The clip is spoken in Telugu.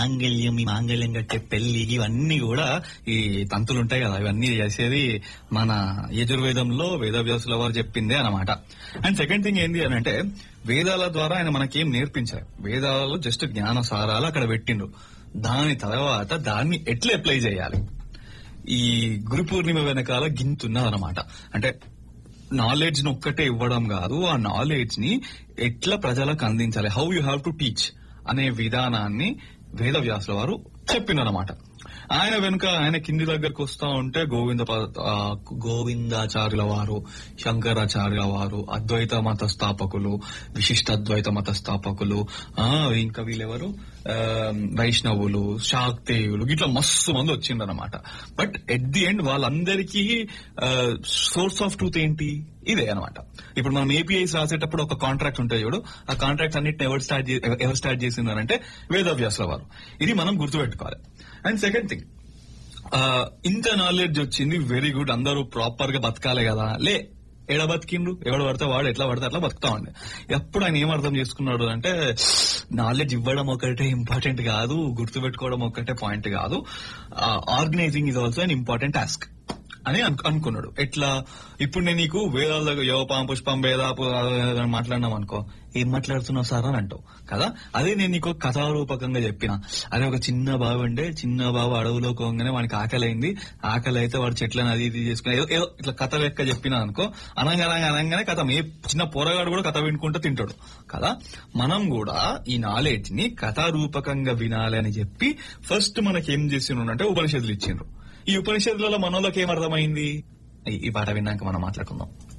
మాంగళ్యం ఈ మాంగళ్యం కట్టే పెళ్లి ఇవన్నీ కూడా ఈ తంతులు ఉంటాయి కదా ఇవన్నీ చేసేది మన యజుర్వేదంలో వేదవ్యాసుల వారు చెప్పిందే అన్నమాట అండ్ సెకండ్ థింగ్ ఏంటి అని అంటే వేదాల ద్వారా ఆయన మనకేం నేర్పించారు వేదాలలో జస్ట్ జ్ఞాన సారాలు అక్కడ పెట్టిండ్రు దాని తర్వాత దాన్ని ఎట్లా అప్లై చేయాలి ఈ గురు పూర్ణిమ వెనకాల గింతున్నదన్నమాట అంటే నాలెడ్జ్ ని ఒక్కటే ఇవ్వడం కాదు ఆ నాలెడ్జ్ ని ఎట్లా ప్రజలకు అందించాలి how you have to teach అనే విధానాన్ని వేద వ్యాసుల వారు చెప్పినారన్నమాట ఆయన వెనుక ఆయన కింది దగ్గరకు వస్తా ఉంటే గోవింద ప- ఆ, గోవిందాచార్యుల వారు శంకరాచార్యుల వారు అద్వైత మత స్థాపకులు విశిష్ట అద్వైత మత స్థాపకులు ఆ ఇంకా వీళ్ళెవరు ఆ, వైష్ణవులు శాక్తేయులు ఇట్లా మస్తు మంది వచ్చిందనమాట బట్ ఎట్ ది ఎండ్ వాళ్ళందరికీ సోర్స్ ఆఫ్ ట్రూత్ ఏంటి ఇదే అనమాట ఇప్పుడు మనం ఏపీఐస్ రాసేటప్పుడు ఒక కాంట్రాక్ట్ ఉంటుంది చూడు ఆ కాంట్రాక్ట్ అన్నిటిని ఎవరు స్టార్ట్ చే- ఎవరు స్టార్ట్ చేసిందనంటే వేదవ్యాసుల వారు ఇది మనం గుర్తుపెట్టుకోవాలి అండ్ సెకండ్ థింగ్ ఇంత నాలెడ్జ్ వచ్చింది వెరీ గుడ్ అందరూ ప్రాపర్ గా బతకాలి కదా లే ఎడ బతికిండ్రు ఎవడు పడితే వాడు ఎట్లా పడితే అట్లా బతుకుతా ఉండే ఎప్పుడు ఆయన ఏం అర్థం చేసుకున్నాడు అంటే నాలెడ్జ్ ఇవ్వడం ఒకటే ఇంపార్టెంట్ కాదు గుర్తుపెట్టుకోవడం ఒకటే పాయింట్ కాదు organising is also an important task అని అను- అనుకున్నాడు ఎట్లా ఇప్పుడు నేను నీకు వేదాల దగ్గర యోపాం పుష్పం వేద మాట్లాడినాం అనుకో ఏం మాట్లాడుతున్నావు సార్ అని అంటావు కదా అదే నేను నీకు కథారూపకంగా చెప్పిన అదే ఒక చిన్న బావి అంటే చిన్న బావి అడవిలో పోగానే వానికి ఆకలి అయింది ఆకలి అయితే వాడు చెట్లను అది ఇది చేసుకుని ఏదో ఏదో ఇట్లా కథ లెక్క చెప్పిన అనుకో అనగానే అనగానే కథ ఏ చిన్న పోరగాడు కూడా కథ వినుకుంటూ తింటాడు కదా మనం కూడా ఈ నాలెడ్జ్ ని కథారూపకంగా వినాలి అని చెప్పి ఫస్ట్ మనకి ఏం చేసిండ్రు అంటే ఉపనిషత్తులు ఇచ్చిండ్రు ఈ ఉపనిషత్తులలో మనోళ్ళకి ఏం అర్థమైంది ఈ- ఈ పాట విన్నాక మనం మాట్లాడుకుందాం